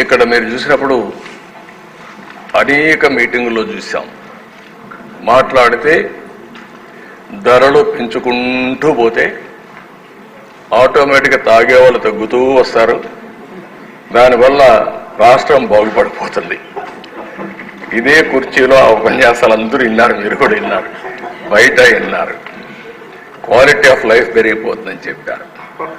ఇక్కడ మీరు చూసినప్పుడు అనేక మీటింగుల్లో చూసాం మాట్లాడితే ధరలు పెంచుకుంటూ పోతే ఆటోమేటిక్గా తాగే వాళ్ళు తగ్గుతూ వస్తారు దానివల్ల రాష్ట్రం బాగుపడిపోతుంది ఇదే కుర్చీలో ఆ ఉపన్యాసాలు అందరూ విన్నారు మీరు కూడా విన్నారు బయట విన్నారు క్వాలిటీ ఆఫ్ లైఫ్ పెరిగిపోతుందని చెప్పారు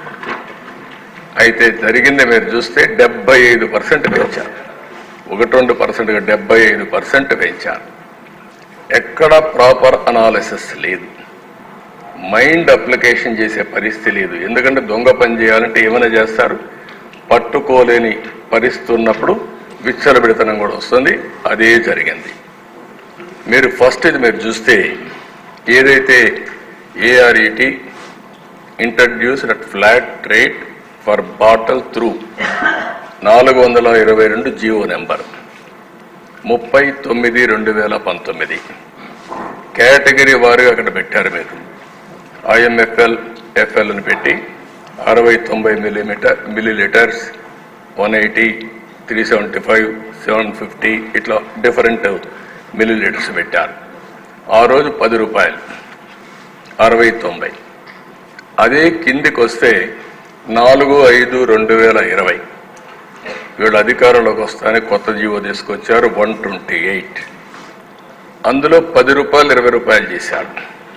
అయితే జరిగింది మీరు చూస్తే డెబ్బై ఐదు పర్సెంట్ పెంచారు ఒకటి రెండు పర్సెంట్గా డెబ్బై ఐదు పర్సెంట్ పెంచారు ఎక్కడ ప్రాపర్ అనాలిసిస్ లేదు మైండ్ అప్లికేషన్ చేసే పరిస్థితి లేదు ఎందుకంటే దొంగ పని చేయాలంటే ఏమైనా చేస్తారు పట్టుకోలేని పరిస్థితి ఉన్నప్పుడు విచ్చలబిడితనం కూడా వస్తుంది అదే జరిగింది మీరు ఫస్ట్ ఇది మీరు చూస్తే ఏదైతే ARET introduced at flat rate for bottle through నాలుగు వందల ఇరవై రెండు జియో నెంబర్ ముప్పై తొమ్మిది రెండు వేల పంతొమ్మిది కేటగిరీ వారుగా అక్కడ పెట్టారు మీరు ఐఎంఎఫ్ఎల్ ఎఫ్ఎల్ అని పెట్టి అరవై తొంభై millimetre millilitres one eighty three seventy five seven fifty ఇట్లా డిఫరెంట్ మిల్లీ లీటర్స్ పెట్టారు ఆ రోజు పది రూపాయలు అరవై తొంభై అదే కిందికి వస్తే నాలుగు ఐదు రెండు వేల ఇరవై వీళ్ళు అధికారంలోకి వస్తానే కొత్త జీవో తీసుకొచ్చారు వన్ ట్వంటీ ఎయిట్ అందులో పది రూపాయలు ఇరవై రూపాయలు చేశారు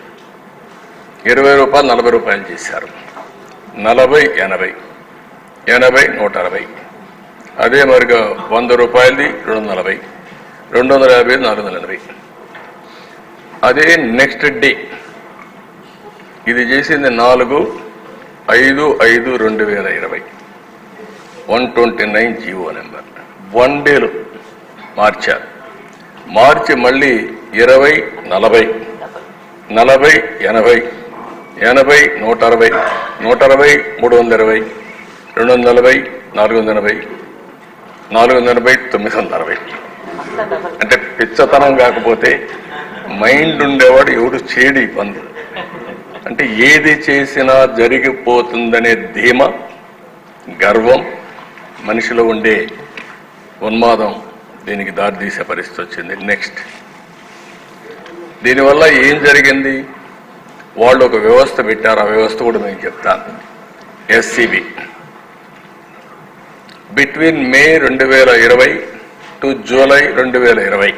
ఇరవై రూపాయలు నలభై రూపాయలు చేశారు నలభై ఎనభై ఎనభై నూట అరవై అదే మరిగా వంద రూపాయలది రెండు వందల నలభై రెండు వందల యాభై నాలుగు వందల ఎనభై అదే నెక్స్ట్ డే ఇది చేసింది నాలుగు ఐదు ఐదు రెండు వేల ఇరవై one twenty nine GO number one డేలో మార్చారు మార్చి మళ్ళీ ఇరవై నలభై నలభై ఎనభై ఎనభై నూట అరవై నూట అరవై మూడు వందల ఇరవై రెండు వందల నలభై నాలుగు వందల ఎనభై నాలుగు వందల ఎనభై తొమ్మిది వందల అరవై అంటే పిచ్చతనం కాకపోతే మైండ్ ఉండేవాడు ఎవడు చేయడు ఈ పనులు అంటే ఏది చేసినా జరిగిపోతుందనే ధీమ గర్వం మనిషిలో ఉండే ఉన్మాదం దీనికి దారితీసే పరిస్థితి వచ్చింది నెక్స్ట్ దీనివల్ల ఏం జరిగింది వాళ్ళు ఒక వ్యవస్థ పెట్టారు ఆ వ్యవస్థ కూడా నేను చెప్తాను ఎస్సిబి బిట్వీన్ మే రెండు వేల ఇరవై టు జూలై రెండు వేల ఇరవై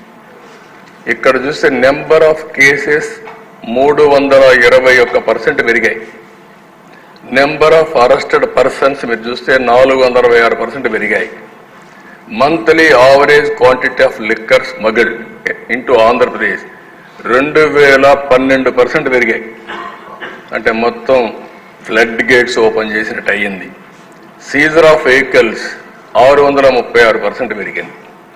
ఇక్కడ చూస్తే నెంబర్ ఆఫ్ కేసెస్ మూడు వందల ఇరవై ఒక్క పర్సెంట్ పెరిగాయి నెంబర్ ఆఫ్ అరెస్టెడ్ పర్సన్స్ మీరు చూస్తే నాలుగు వందల అరవై ఆరు పర్సెంట్ పెరిగాయి monthly average quantity of liquor smuggled into Andhra Pradesh రెండు వేల పన్నెండు పర్సెంట్ పెరిగాయి అంటే మొత్తం ఫ్లడ్ గేట్స్ ఓపెన్ చేసినట్టు అయ్యింది సీజర్ ఆఫ్ వెహికల్స్ ఆరు వందల ముప్పై ఆరు పర్సెంట్ పెరిగింది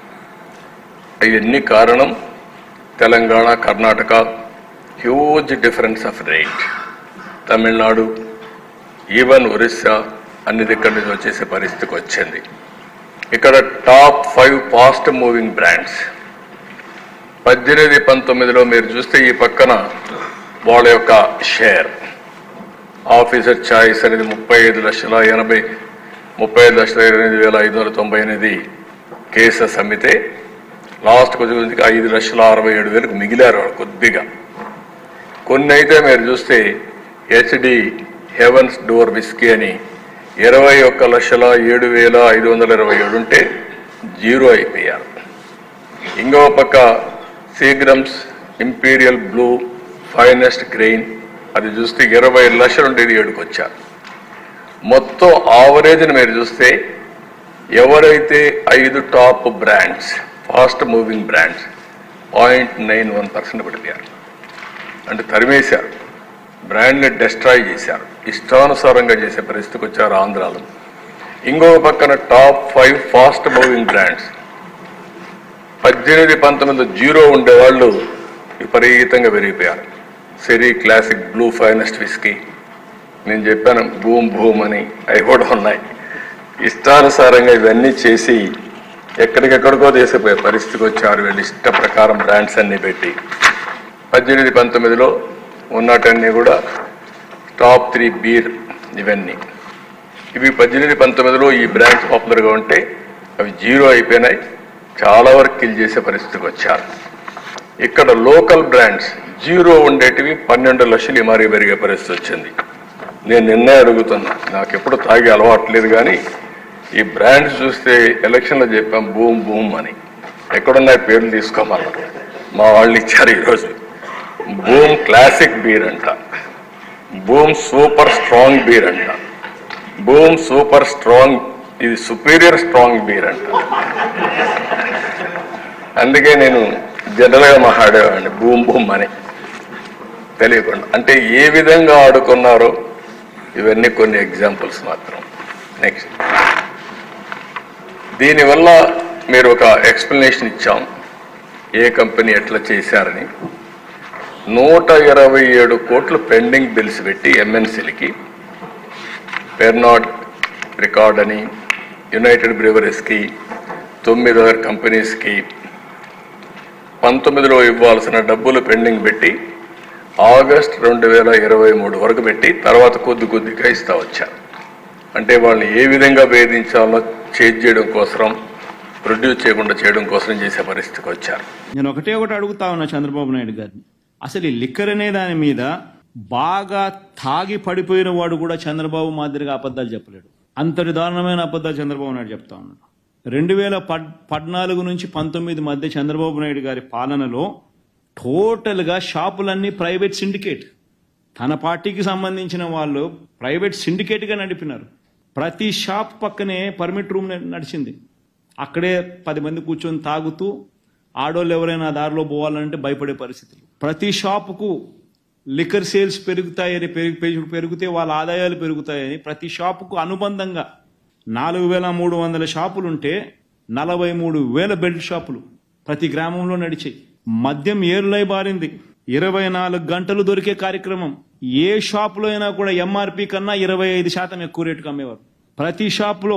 ఇవన్నీ కారణం Telangana Karnataka huge difference of rate Tamil Nadu even Orissa అన్ని దగ్గర నుంచి వచ్చేసే పరిస్థితికి వచ్చింది ఇక్కడ top five fast moving brands పద్దెనిమిది పంతొమ్మిదిలో మీరు చూస్తే ఈ పక్కన వాళ్ళ యొక్క షేర్ ఆఫీసర్ ఛాయిస్ అనేది ముప్పై ఐదు లక్షల ఎనభై ముప్పై ఐదు లక్షల ఇరవై ఎనిమిది వేల ఐదు వందల తొంభై ఎనిమిది కేసెస్ అమ్మితే లాస్ట్ కొద్దిగా ఐదు లక్షల అరవై ఏడు వేలకు మిగిలారు వాళ్ళు కొద్దిగా కొన్ని అయితే మీరు చూస్తే హెచ్డి హెవెన్స్ డోర్ విస్కీ అని ఇరవై ఒక్క లక్షల ఏడు వేల ఐదు వందల ఇరవై ఏడు ఉంటే జీరో అయిపోయారు ఇంకో పక్క Seagram's Imperial Blue finest grain అది చూస్తే ఇరవై లక్షలు ఉండేది ఏడుకు వచ్చారు మొత్తం ఆవరేజ్ని మీరు చూస్తే ఎవరైతే ఐదు top brands fast moving brands point nine one percent పడిపోయారు అంటే తరిమేశారు బ్రాండ్ని డెస్ట్రాయ్ చేశారు ఇష్టానుసారంగా చేసే పరిస్థితికి వచ్చారు ఆంధ్రాలో ఇంకో పక్కన top five fast moving brands పద్దెనిమిది పంతొమ్మిది జీరో ఉండేవాళ్ళు విపరీతంగా పెరిగిపోయారు సెరీ క్లాసిక్ బ్లూ ఫైనెస్ట్ విస్కీ నేను చెప్పాను భూమ్ భూమ్ అని అవి కూడా ఉన్నాయి ఇష్టానుసారంగా ఇవన్నీ చేసి ఎక్కడికెక్కడికో తీసిపోయే పరిస్థితికి వచ్చారు వీళ్ళు ఇష్ట ప్రకారం బ్రాండ్స్ అన్ని పెట్టి పద్దెనిమిది పంతొమ్మిదిలో ఉన్నటన్నీ కూడా టాప్ త్రీ బీర్ ఇవన్నీ ఇవి పద్దెనిమిది పంతొమ్మిదిలో ఈ బ్రాండ్స్ పాపులర్గా ఉంటే అవి జీరో అయిపోయినాయి చాలా వరకు కిల్ చేసే పరిస్థితికి వచ్చారు ఇక్కడ లోకల్ బ్రాండ్స్ జీరో ఉండేటివి పన్నెండు లక్షలు ఈ మరీ పెరిగే పరిస్థితి వచ్చింది నేను నిన్నే అడుగుతున్నా నాకు ఎప్పుడు తాగి అలవాట్లేదు కానీ ఈ బ్రాండ్స్ చూస్తే ఎలక్షన్లో చెప్పాం బూమ్ బూమ్ అని ఎక్కడున్నాయి పేర్లు తీసుకోమన్నారు మా వాళ్ళు ఇచ్చారు ఈరోజు బూమ్ క్లాసిక్ బీర్ అంట బూమ్ సూపర్ స్ట్రాంగ్ బీర్ అంట బూమ్ సూపర్ స్ట్రాంగ్ ఇది సుపీరియర్ స్ట్రాంగ్ బీర్ అంట అందుకే నేను జనరల్గా మాట్లాడేవాడిని బూమ్ బూమ్ అని తెలియకుండా అంటే ఏ విధంగా ఆడుకున్నారో ఇవన్నీ కొన్ని ఎగ్జాంపుల్స్ మాత్రం నెక్స్ట్ దీనివల్ల మీరు ఒక ఎక్స్ప్లెనేషన్ ఇచ్చాం ఏ కంపెనీ ఎట్లా చేశారని నూట ఇరవై ఏడు కోట్లు పెండింగ్ బిల్స్ పెట్టి ఎంఎన్సీలకి పెర్నాడ్ రికార్డ్ అని యునైటెడ్ బ్రివరీస్కి తొమ్మిది కంపెనీస్కి పంతొమ్మిదిలో ఇవ్వాల్సిన డబ్బులు పెండింగ్ పెట్టి ఆగస్ట్ రెండు వేల ఇరవై మూడు వరకు పెట్టి తర్వాత కొద్ది కొద్దిగా ఇస్తా వచ్చారు అంటే వాళ్ళని ఏ విధంగా వేధించాలో చేంజ్ చేయడం కోసం ప్రొడ్యూస్ చేయకుండా చేయడం కోసం చేసే పరిస్థితికి వచ్చారు నేను ఒకటే ఒకటి అడుగుతా ఉన్నా చంద్రబాబు నాయుడు గారిని అసలు ఈ లిక్కర్ అనే దాని మీద బాగా తాగి పడిపోయిన వాడు కూడా చంద్రబాబు మాదిరిగా అబద్ధాలు చెప్పలేడు అంతటి దారుణమైన అబద్ధాలు చంద్రబాబు నాయుడు చెప్తా ఉన్నాడు రెండు వేల పద్ పద్నాలుగు నుంచి పంతొమ్మిది మధ్య చంద్రబాబు నాయుడు గారి పాలనలో టోటల్గా షాపులన్నీ ప్రైవేట్ సిండికేట్ తన పార్టీకి సంబంధించిన వాళ్ళు ప్రైవేట్ సిండికేట్గా నడిపినారు ప్రతి షాప్ పక్కనే పర్మిట్ రూమ్ నడిచింది అక్కడే పది మంది కూర్చొని తాగుతూ ఆడోళ్ళు ఎవరైనా ఆ దారిలో పోవాలంటే భయపడే పరిస్థితులు ప్రతి షాపుకు లిక్కర్ సేల్స్ పెరుగుతాయని పెరుగు- పెరుగు- పెరిగితే వాళ్ళ ఆదాయాలు పెరుగుతాయని ప్రతి షాపుకు అనుబంధంగా నాలుగు వేల మూడు వందల షాపులుంటే నలభై మూడు వేల బెల్ట్ షాపులు ప్రతి గ్రామంలో నడిచాయి మద్యం ఏరులై బారింది ఇరవై నాలుగు గంటలు దొరికే కార్యక్రమం ఏ షాపులో అయినా కూడా ఎంఆర్పి కన్నా ఇరవై ఐదు శాతం ఎక్కువ రేటుకి అమ్మేవారు ప్రతి షాపులో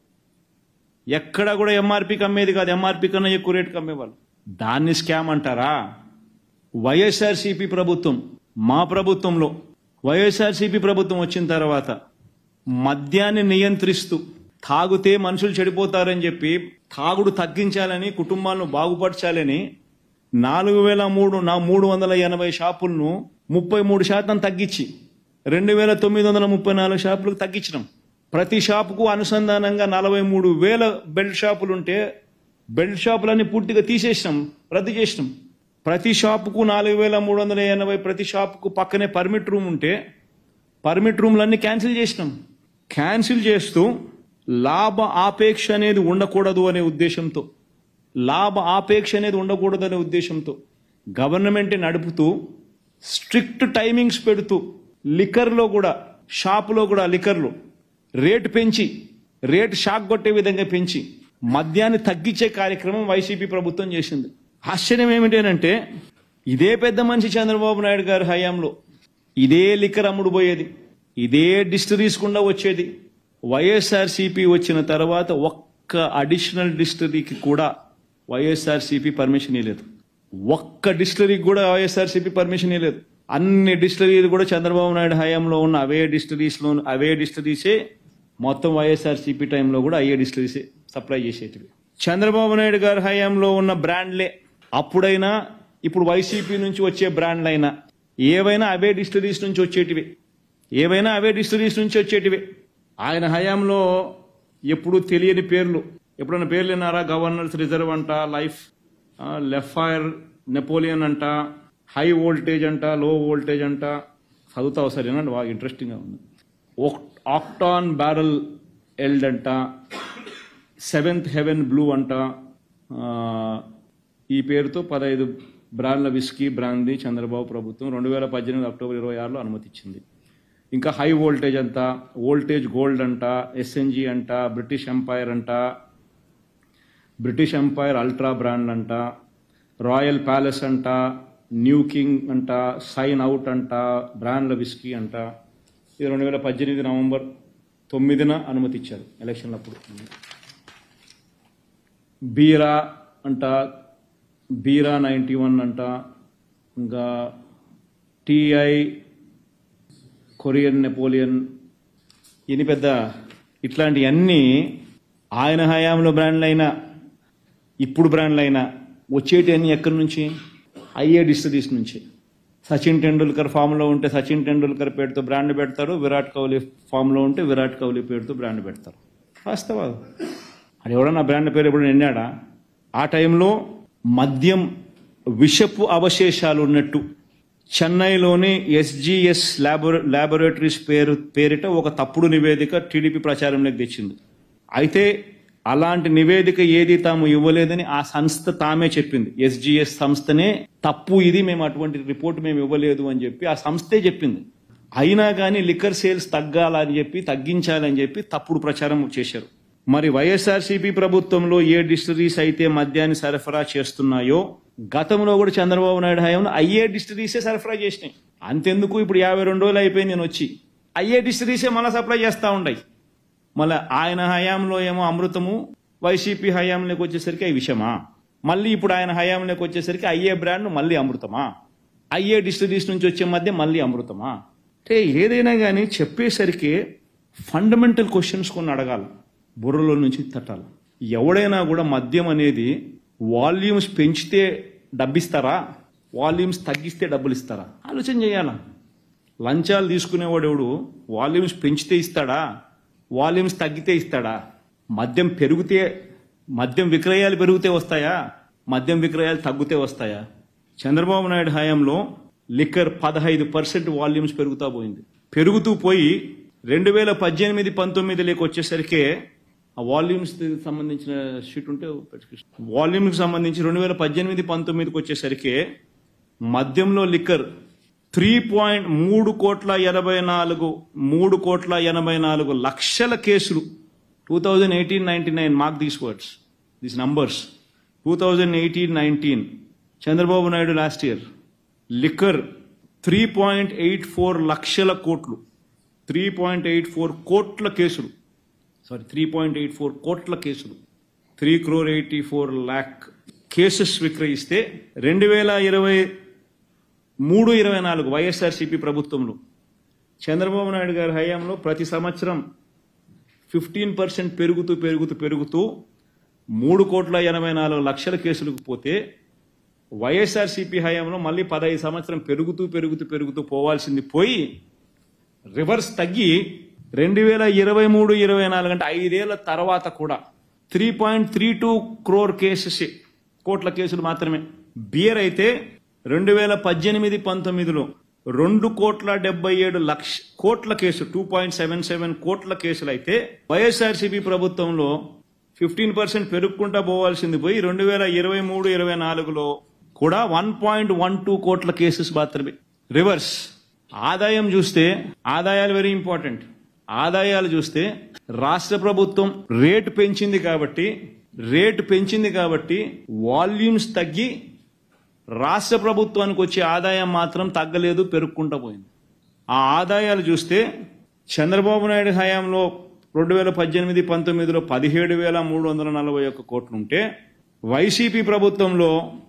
ఎక్కడ కూడా ఎంఆర్పీకి అమ్మేది కాదు ఎంఆర్పీ కన్నా ఎక్కువ రేటుకి అమ్మేవాళ్ళు దాన్ని స్కామ్ అంటారా వైఎస్ఆర్సీపీ ప్రభుత్వం మా ప్రభుత్వంలో వైఎస్ఆర్సీపీ ప్రభుత్వం వచ్చిన తర్వాత మద్యాన్ని నియంత్రిస్తూ తాగుతే మనుషులు చెడిపోతారని చెప్పి తాగుడు తగ్గించాలని కుటుంబాలను బాగుపరచాలని నాలుగు వేల మూడు నా మూడు వందల ఎనభై షాపులను ముప్పై మూడు శాతం తగ్గించి రెండు వేల తొమ్మిది వందల ముప్పై నాలుగు షాపులకు తగ్గించినాం ప్రతి షాపుకు అనుసంధానంగా నలభై మూడు వేల బెల్ట్ షాపులు ఉంటే బెల్ట్ షాపులన్నీ పూర్తిగా తీసేసినాం రద్దు చేసినాం ప్రతి షాపుకు నాలుగు వేల మూడు వందల ఎనభై ప్రతి షాపుకు పక్కనే పర్మిట్ రూమ్ ఉంటే పర్మిట్ రూమ్లన్నీ క్యాన్సిల్ చేసినాం క్యాన్సిల్ చేస్తూ లాభ ఆపేక్ష అనేది ఉండకూడదు అనే ఉద్దేశంతో లాభ ఆపేక్ష అనేది ఉండకూడదు అనే ఉద్దేశంతో గవర్నమెంట్ నడుపుతూ స్ట్రిక్ట్ టైమింగ్స్ పెడుతూ లిక్కర్లో కూడా షాపులో కూడా లిక్కర్లో రేటు పెంచి రేటు షాక్ కొట్టే విధంగా పెంచి మద్యాన్ని తగ్గించే కార్యక్రమం వైసీపీ ప్రభుత్వం చేసింది ఆశ్చర్యం ఏమిటంటే ఇదే పెద్ద మనిషి చంద్రబాబు నాయుడు గారి హయాంలో ఇదే లిక్కర్ అమ్ముడు పోయేది ఇదే డిస్టరీస్ గుండా వచ్చేది వైఎస్ఆర్సీపీ వచ్చిన తర్వాత ఒక్క అడిషనల్ డిస్టరీకి కూడా వైఎస్ఆర్సీపీ పర్మిషన్ ఇవ్వలేదు ఒక్క డిస్టరీకి కూడా వైఎస్ఆర్సీపీ పర్మిషన్ ఇవ్వలేదు అన్ని డిస్టరీలు కూడా చంద్రబాబు నాయుడు హయాంలో ఉన్న అవే డిస్టరీస్ లో అవే డిస్టరీసే మొత్తం వైఎస్ఆర్సీపీ టైంలో కూడా అయ్యే డిస్టరీసే సప్లై చేసేటివి చంద్రబాబు నాయుడు గారి హయాంలో ఉన్న బ్రాండ్లే అప్పుడైనా ఇప్పుడు వైసీపీ నుంచి వచ్చే బ్రాండ్లైనా ఏవైనా అవే డిస్టరీస్ నుంచి వచ్చేటివి ఏవైనా అవే డిస్టరీస్ నుంచి వచ్చేటివి ఆయన హయాంలో ఎప్పుడు తెలియని పేర్లు ఎప్పుడైనా పేర్లు విన్నారా గవర్నర్స్ రిజర్వ్ అంట లైఫ్ లెఫైర్ నెపోలియన్ అంట హై వోల్టేజ్ అంట లో వోల్టేజ్ అంట చదువుతావు సరే వినండి బాగా ఇంట్రెస్టింగ్గా ఉంది ఆక్టాన్ బ్యారల్ ఎల్డ్ అంట సెవెంత్ హెవెన్ బ్లూ అంట ఆ, ఈ పేరుతో పదహైదు బ్రాండ్ల విస్కీ బ్రాందీ చంద్రబాబు ప్రభుత్వం రెండు వేల పద్దెనిమిది అక్టోబర్ ఇరవై ఆరులో అనుమతిచ్చింది ఇంకా హై వోల్టేజ్ అంట వోల్టేజ్ గోల్డ్ అంట ఎస్ఎన్జి అంట బ్రిటిష్ ఎంపైర్ అంట బ్రిటిష్ ఎంపైర్ అల్ట్రా బ్రాండ్ అంట రాయల్ ప్యాలెస్ అంట న్యూ కింగ్ అంట సైన్ అవుట్ అంట బ్రాండ్ల విస్కీ అంట ఇది రెండు వేల పద్దెనిమిది నవంబర్ తొమ్మిదిన అనుమతి ఇచ్చారు ఎలక్షన్లప్పుడు బీరా అంట బీరా నైంటీ వన్ అంట ఇంకా టీఐ కొరియన్ నెపోలియన్ ఇన్ని పెద్ద ఇట్లాంటివన్నీ ఆయన హయాంలో బ్రాండ్లు అయినా ఇప్పుడు బ్రాండ్లు అయినా వచ్చేటి అన్ని ఎక్కడి నుంచి అయ్యే డిస్టరీస్ నుంచి సచిన్ టెండూల్కర్ ఫామ్లో ఉంటే సచిన్ టెండూల్కర్ పేరుతో బ్రాండ్ పెడతారు విరాట్ కోహ్లీ ఫామ్లో ఉంటే విరాట్ కోహ్లీ పేరుతో బ్రాండ్ పెడతారు వాస్తవాలు అది ఎవడన్నా బ్రాండ్ పేరు ఎప్పుడు నిన్నాడా ఆ టైంలో మద్యం విషపు అవశేషాలు ఉన్నట్టు చెన్నైలోని ఎస్జిఎస్ ల్యాబొర ల్యాబొరేటరీస్ పేరు పేరిట ఒక తప్పుడు నివేదిక టీడీపీ ప్రచారంలోకి తెచ్చింది అయితే అలాంటి నివేదిక ఏది తాము ఇవ్వలేదని ఆ సంస్థ తామే చెప్పింది ఎస్జిఎస్ సంస్థనే తప్పు ఇది మేము అటువంటి రిపోర్ట్ మేము ఇవ్వలేదు అని చెప్పి ఆ సంస్థే చెప్పింది అయినా కానీ లిక్కర్ సేల్స్ తగ్గాలని చెప్పి తగ్గించాలని చెప్పి తప్పుడు ప్రచారం చేశారు మరి వైఎస్ఆర్సీపీ ప్రభుత్వంలో ఏ డిస్టరీస్ అయితే మద్యాన్ని సరఫరా చేస్తున్నాయో గతంలో కూడా చంద్రబాబు నాయుడు హయాంలో అయ్యే డిస్టరీసే సరఫరా చేసినాయి అంతెందుకు ఇప్పుడు యాభై రెండు రోజులు అయిపోయింది నేను వచ్చి అయ్యే డిస్టరీసే మళ్ళీ సప్లై చేస్తూ ఉన్నాయి మళ్ళీ ఆయన హయాంలో ఏమో అమృతము వైసీపీ హయాంలోకి వచ్చేసరికి అవి విషమా మళ్ళీ ఇప్పుడు ఆయన హయాంలోకి వచ్చేసరికి అయ్యే బ్రాండ్ మళ్ళీ అమృతమా అయ్యే డిస్టరీస్ నుంచి వచ్చే మధ్య మళ్ళీ అమృతమా అంటే ఏదైనా కానీ చెప్పేసరికి ఫండమెంటల్ క్వశ్చన్స్ కొన్ని అడగాలి బుర్రలో నుంచి తట్టాలి ఎవడైనా కూడా మద్యం అనేది వాల్యూమ్స్ పెంచితే డబ్బిస్తారా వాల్యూమ్స్ తగ్గిస్తే డబ్బులు ఇస్తారా ఆలోచన చేయాలా లంచాలు తీసుకునేవాడు ఎవడు వాల్యూమ్స్ పెంచితే ఇస్తాడా వాల్యూమ్స్ తగ్గితే ఇస్తాడా మద్యం పెరిగితే మద్యం విక్రయాలు పెరిగితే వస్తాయా మద్యం విక్రయాలు తగ్గితే వస్తాయా చంద్రబాబు నాయుడు హయాంలో లిక్కర్ పదహైదు పర్సెంట్ వాల్యూమ్స్ పెరుగుతా పోయింది పెరుగుతూ పోయి రెండు వేల పద్దెనిమిది పంతొమ్మిదిలోకి వచ్చేసరికి ఆ వాల్యూమ్స్ సంబంధించిన షీట్ ఉంటే వాల్యూమ్కి సంబంధించి రెండు వేల పద్దెనిమిది పంతొమ్మిదికి వచ్చేసరికి మద్యంలో లిక్కర్ త్రీ పాయింట్ మూడు కోట్ల ఎనభై నాలుగు మూడు కోట్ల ఎనభై నాలుగు లక్షల కేసులు two thousand eighteen ninety nine mark these words these numbers two thousand eighteen nineteen Chandrababu Naidu last year liquor three point eight four లక్షల కోట్లు త్రీ పాయింట్ ఎయిట్ ఫోర్ కోట్ల కేసులు sorry three point eight four కోట్ల కేసులు three crore eighty four lakh cases విక్రయిస్తే రెండు వేల ఇరవై మూడు ఇరవై నాలుగు వైఎస్ఆర్సీపీ ప్రభుత్వంలో చంద్రబాబు నాయుడు గారి హయాంలో ప్రతి సంవత్సరం ఫిఫ్టీన్ పర్సెంట్ పెరుగుతూ పెరుగుతూ పెరుగుతూ మూడు కోట్ల ఎనభై నాలుగు లక్షల కేసులకు పోతే వైఎస్ఆర్సీపీ హయాంలో మళ్ళీ పదహైదు సంవత్సరం పెరుగుతూ పెరుగుతూ పెరుగుతూ పోవాల్సింది పోయి రివర్స్ తగ్గి రెండు వేల ఇరవై మూడు ఇరవై నాలుగు అంటే ఐదేళ్ల తర్వాత కూడా three point three two crore cases కోట్ల కేసులు మాత్రమే బియర్ అయితే రెండు వేల పద్దెనిమిది పంతొమ్మిదిలో రెండు కోట్ల డెబ్బై ఏడు లక్ష కోట్ల కేసు టూ పాయింట్ సెవెన్ సెవెన్ కోట్ల కేసులు అయితే వైఎస్ఆర్సీపీ ప్రభుత్వంలో ఫిఫ్టీన్ పర్సెంట్ పెరుగుకుంటా పోవాల్సింది పోయి రెండు వేల ఇరవై మూడు ఇరవై నాలుగులో కూడా వన్ పాయింట్ వన్ టూ కోట్ల కేసెస్ మాత్రమే రివర్స్ ఆదాయం చూస్తే ఆదాయాలు వెరీ ఇంపార్టెంట్ ఆదాయాలు చూస్తే రాష్ట్ర ప్రభుత్వం రేటు పెంచింది కాబట్టి రేటు పెంచింది కాబట్టి వాల్యూమ్స్ తగ్గి రాష్ట్ర ప్రభుత్వానికి వచ్చే ఆదాయం మాత్రం తగ్గలేదు పెరుగుకుంటా పోయింది ఆ ఆదాయాలు చూస్తే చంద్రబాబు నాయుడు హయాంలో రెండు వేల పద్దెనిమిది పంతొమ్మిదిలో పదిహేడు వేల మూడు వందల నలభై ఒక్క కోట్లు ఉంటే వైసీపీ ప్రభుత్వంలో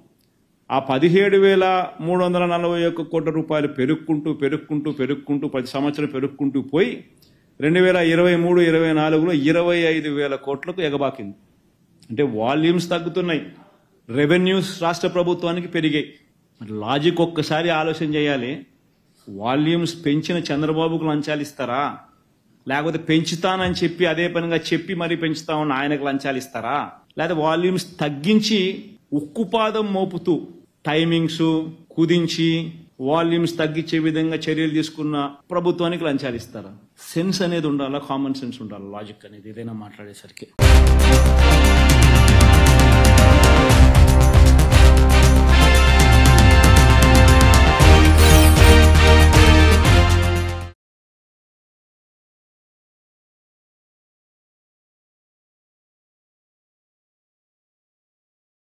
ఆ పదిహేడు వేల మూడు వందల నలభై ఒక్క కోట్ల రూపాయలు పెరుక్కుంటూ పెరుక్కుంటూ పెరుక్కుంటూ ప్రతి సంవత్సరం పెరుక్కుంటూ పోయి రెండు వేల ఇరవై మూడు ఇరవై నాలుగులో ఇరవై ఐదు వేల కోట్లకు ఎగబాకింది అంటే వాల్యూమ్స్ తగ్గుతున్నాయి రెవెన్యూస్ రాష్ట్ర ప్రభుత్వానికి పెరిగాయి మరి లాజిక్ ఒక్కసారి ఆలోచన చేయాలి వాల్యూమ్స్ పెంచిన చంద్రబాబుకు లంచాలు ఇస్తారా లేకపోతే పెంచుతానని చెప్పి అదే పనిగా చెప్పి మరీ పెంచుతామని ఆయనకు లంచాలు ఇస్తారా లేకపోతే వాల్యూమ్స్ తగ్గించి ఉక్కుపాదం మోపుతూ టైమింగ్స్ కుదించి వాల్యూమ్స్ తగ్గించే విధంగా చర్యలు తీసుకున్న ప్రభుత్వానికి లంచాలు ఇస్తారా సెన్స్ అనేది ఉండాలా కామన్ సెన్స్ ఉండాలా లాజిక్ అనేది ఏదైనా మాట్లాడేసరికి